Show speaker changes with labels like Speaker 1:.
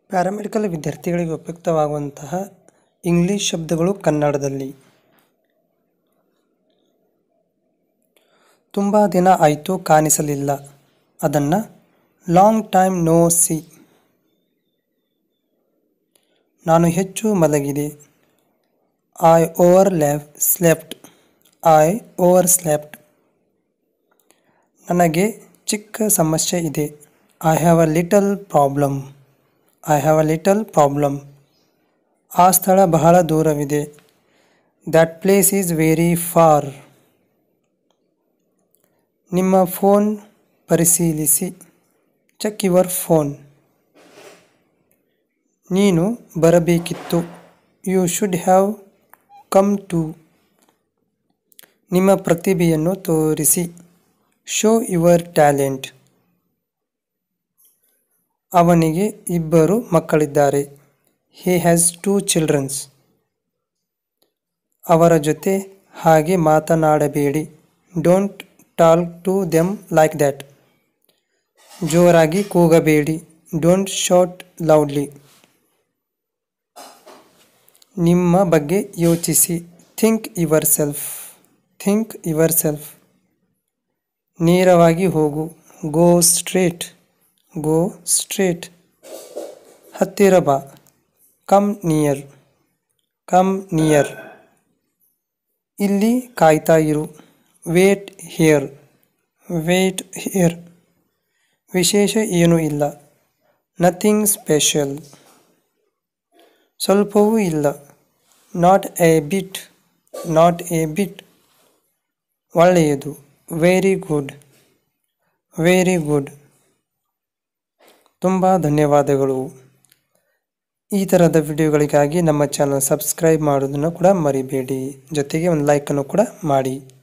Speaker 1: paramedical ವಿದ್ಯಾರ್ಥಿಗಳಿಗೆ ಉಪಯುಕ್ತವಾಗುವಂತಹ English ಶಬ್ದಗಳು ಕನ್ನಡದಲ್ಲಿ ತುಂಬ ದಿನ ಆಯಿತು ಕಾಣಿಸಲಿಲ್ಲ ಅದನ್ನು ಲಾಂಗ್ ಟೈಮ್ ನೋ ಸಿ ನಾನು ಹೆಚ್ಚು ಮಲಗಿದೆ I overslept I overslept ನನಗೆ ಚಿಕ್ಕ ಸಮಸ್ಯೆ ಇದೆ I have a little problem I have a little problem ಆ ಸ್ಥಳ ಬಹಳ ದೂರವಿದೆ that place is very far ನಿಮ್ಮ ಫೋನ್ ಪರಿಶೀಲಿಸಿ ಚೆಕ್ ಯುವರ್ ಫೋನ್ ನೀನು ಬರಬೇಕಿತ್ತು you should have come to ನಿಮ್ಮ ಪ್ರತಿಭೆಯನ್ನು ತೋರಿಸಿ ಶೋ ಯುವರ್ ಟ್ಯಾಲೆಂಟ್ ಅವನಿಗೆ ಇಬ್ಬರು ಮಕ್ಕಳಿದ್ದಾರೆ ಹಿ ಹ್ಯಾಸ್ ಟೂ ಚಿಲ್ಡ್ರನ್ಸ್ ಅವರ ಜೊತೆ ಹಾಗೆ ಮಾತನಾಡಬೇಡಿ don't talk to them like that ಜೋರಾಗಿ ಕೂಗಬೇಡಿ ಡೋಂಟ್ ಶಾಟ್ ಲೌಡ್ಲಿ ನಿಮ್ಮ ಬಗ್ಗೆ ಯೋಚಿಸಿ think yourself think yourself ನೇರವಾಗಿ ಹೋಗು ಗೋ ಸ್ಟ್ರೇಟ್ ಗೋ ಸ್ಟ್ರೇಟ್ ಹತ್ತಿರ ಬಾ ಕಮ್ ನಿಯರ್ ಕಮ್ ನಿಯರ್ ಇಲ್ಲಿ ಕಾಯ್ತಾ ಇರು ವೇಟ್ ಹಿಯರ್ ವೇಟ್ ಹಿಯರ್ ವಿಶೇಷ ಏನೂ ಇಲ್ಲ ನಥಿಂಗ್ ಸ್ಪೆಷಲ್ ಸ್ವಲ್ಪವೂ ಇಲ್ಲ not a bit not a bit ಒಳ್ಳೆಯದು ವೆರಿ ಗುಡ್ ವೆರಿ ಗುಡ್ ತುಂಬ ಧನ್ಯವಾದಗಳು ಈ ಥರದ ವಿಡಿಯೋಗಳಿಗಾಗಿ ನಮ್ಮ ಚಾನಲ್ ಸಬ್ಸ್ಕ್ರೈಬ್ ಮಾಡೋದನ್ನು ಕೂಡ ಮರಿಬೇಡಿ ಜೊತೆಗೆ ಒಂದು ಲೈಕನ್ನು ಕೂಡ ಮಾಡಿ